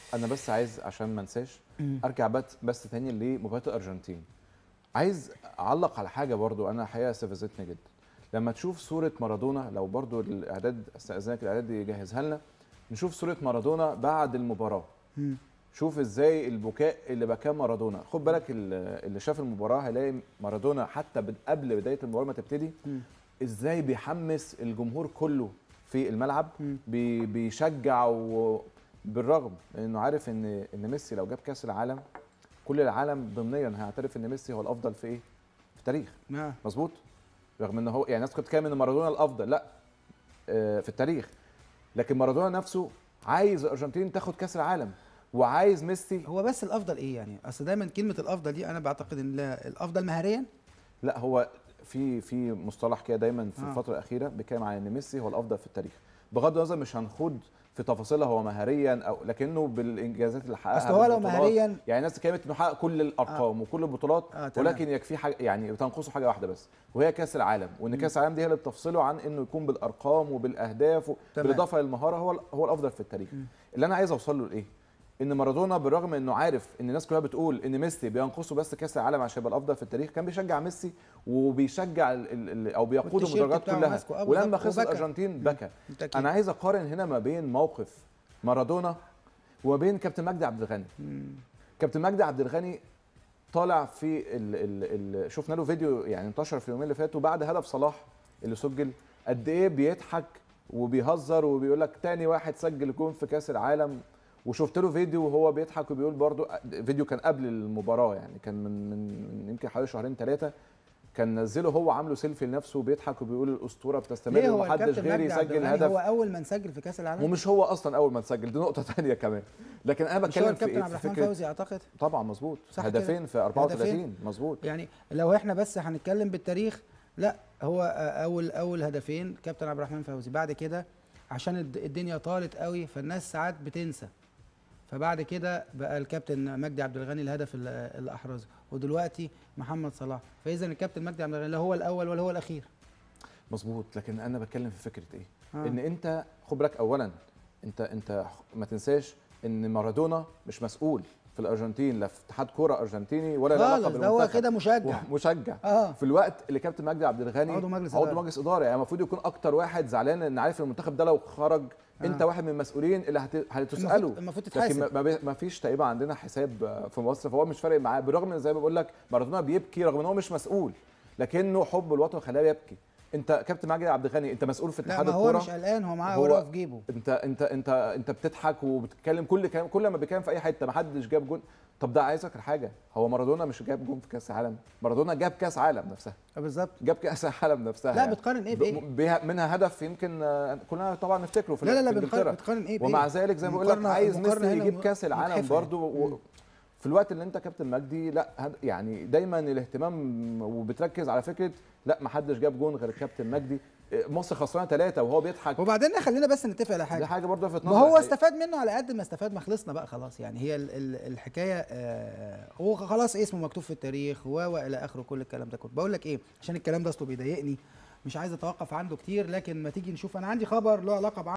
انا بس عايز عشان ما انساش مم. ارجع بس بس تاني لمباراه الارجنتين عايز اعلق على حاجه برضو انا الحقيقه استفزتني جدا لما تشوف صوره مارادونا لو برضو الاعداد استاذنك الاعداد يجهزها لنا نشوف صوره مارادونا بعد المباراه مم. شوف ازاي البكاء اللي بكاه مارادونا خد بالك ال- اللي شاف المباراه هيلاقي مارادونا حتى بد- قبل بدايه المباراه ما تبتدي مم. ازاي بيحمس الجمهور كله في الملعب مم. بي بيشجع و... بالرغم انه عارف ان ان ميسي لو جاب كاس العالم كل العالم ضمنيا هيعترف ان ميسي هو الافضل في ايه؟ في التاريخ آه. مظبوط رغم ان هو يعني الناس كانت بتتكلم ان مارادونا الافضل لا آه، في التاريخ لكن مارادونا نفسه عايز الارجنتين تاخد كاس العالم وعايز ميسي هو بس الافضل ايه يعني اصل دايما كلمه الافضل دي انا بعتقد ان لا- الافضل مهاريا لا هو في في مصطلح كده دايما في آه. الفتره الاخيره بيتكلم عن ان ميسي هو الافضل في التاريخ بغض النظر مش هنخوض في تفاصيلها هو مهاريا او لكنه بالانجازات اللي حققها اصل هو لو بالبطولات. مهاريا يعني الناس اتكلمت انه حقق كل الارقام وكل البطولات آه، تمام. ولكن يكفي حاجه يعني تنقصه حاجه واحده بس وهي كاس العالم وان كاس العالم دي هي اللي بتفصله عن انه يكون بالارقام وبالاهداف و- تمام. بالاضافه للمهاره هو ال- هو الافضل في التاريخ مم. اللي انا عايز اوصل له لايه ان مارادونا بالرغم انه عارف ان الناس كلها بتقول ان ميسي بينقصه بس كاس العالم عشان يبقى الافضل في التاريخ كان بيشجع ميسي وبيشجع ال ال ال او بيقود والتيشيرت المدرجات بتاعه كلها ماسكه. آه، ولما بالظبط. خسر وبكى. الارجنتين بكى بالتأكيد. انا عايز اقارن هنا ما بين موقف مارادونا وما بين كابتن مجدي عبد الغني مم. كابتن مجدي عبد الغني طالع في ال ال ال شفنا له فيديو يعني انتشر في اليومين اللي فاتوا بعد هدف صلاح اللي سجل قد ايه بيضحك وبيهزر وبيقول لك تاني واحد سجل جون في كاس العالم وشفت له فيديو وهو بيضحك وبيقول برضو فيديو كان قبل المباراه يعني كان من من, من يمكن حوالي شهرين ثلاثه كان نزله هو عامله سيلفي لنفسه وبيضحك وبيقول الاسطوره بتستمر ليه هو ومحدش الكابتن غيري مجدي عبد يسجل الغني هدف هو اول ما نسجل في كاس العالم ومش هو اصلا اول ما تسجل دي نقطه ثانيه كمان لكن انا مش هو بتكلم في الكابتن ايه عبد في الرحمن فكره فوزي اعتقد طبعا مظبوط صح كده؟ هدفين في 34 مظبوط يعني لو احنا بس هنتكلم بالتاريخ لا هو آه، اول اول هدفين كابتن عبد الرحمن فوزي بعد كده عشان الد- الدنيا طالت قوي فالناس ساعات بتنسى فبعد كده بقى الكابتن مجدي عبد الغني الهدف اللي اللي احرزه ودلوقتي محمد صلاح فاذا الكابتن مجدي عبد الغني لا هو الاول ولا هو الاخير مظبوط لكن انا بتكلم في فكره ايه آه. ان انت خد بالك اولا انت انت ما تنساش ان مارادونا مش مسؤول في الارجنتين لا في اتحاد كوره ارجنتيني ولا له علاقه خالص ده هو بالمنتخب. كده مشجع هو مشجع اه في الوقت اللي كابتن مجدي عبد الغني عضو مجلس عضو إدارة. مجلس اداره يعني المفروض يكون اكتر واحد زعلان ان عارف المنتخب ده لو خرج آه. انت واحد من المسؤولين اللي هت... هتساله المفروض- المفروض لكن تتحاسب. ما- ما, بي- ما فيش تقريبا عندنا حساب في مصر فهو مش فارق معاه بالرغم من زي ما بقول لك مارادونا بيبكي رغم ان هو مش مسؤول لكنه حب الوطن خلاه يبكي انت كابتن مجدي عبد الغني انت مسؤول في لا اتحاد ما هو الكوره مش قلقان هو معاه هو- ورقه في جيبه انت انت انت انت بتضحك وبتتكلم كل كلام كل ما بيتكلم في اي حته ما حدش جاب جون طب ده عايز اذكر حاجه هو مارادونا مش جاب جون في كاس العالم مارادونا جاب كاس عالم نفسها آه، بالظبط جاب كاس العالم نفسها لا يعني. بتقارن ايه ب- بايه بيها منها هدف يمكن آه، كلنا طبعا نفتكره في لا لا لا في بنقارن انجلترا بتقارن ايه بايه ومع ذلك زي ما بقول لك المقارنة- عايز المقارنة ميسي هنا يجيب كاس العالم متحفة برضو و... مم. في الوقت اللي انت كابتن مجدي لا هد- يعني دايما الاهتمام وبتركز على فكره لا ما حدش جاب جون غير الكابتن مجدي آه، مصر خسرانه ثلاثه وهو بيضحك وبعدين خلينا بس نتفق على حاجه دي حاجه برضه لفت ما نظري هو الحقيقة. استفاد منه على قد ما استفاد ما خلصنا بقى خلاص يعني هي ال ال الحكايه آه هو خلاص اسمه مكتوب في التاريخ و والى اخره كل الكلام ده كله بقول لك ايه عشان الكلام ده اصله بيضايقني مش عايز اتوقف عنده كتير لكن ما تيجي نشوف انا عندي خبر له علاقه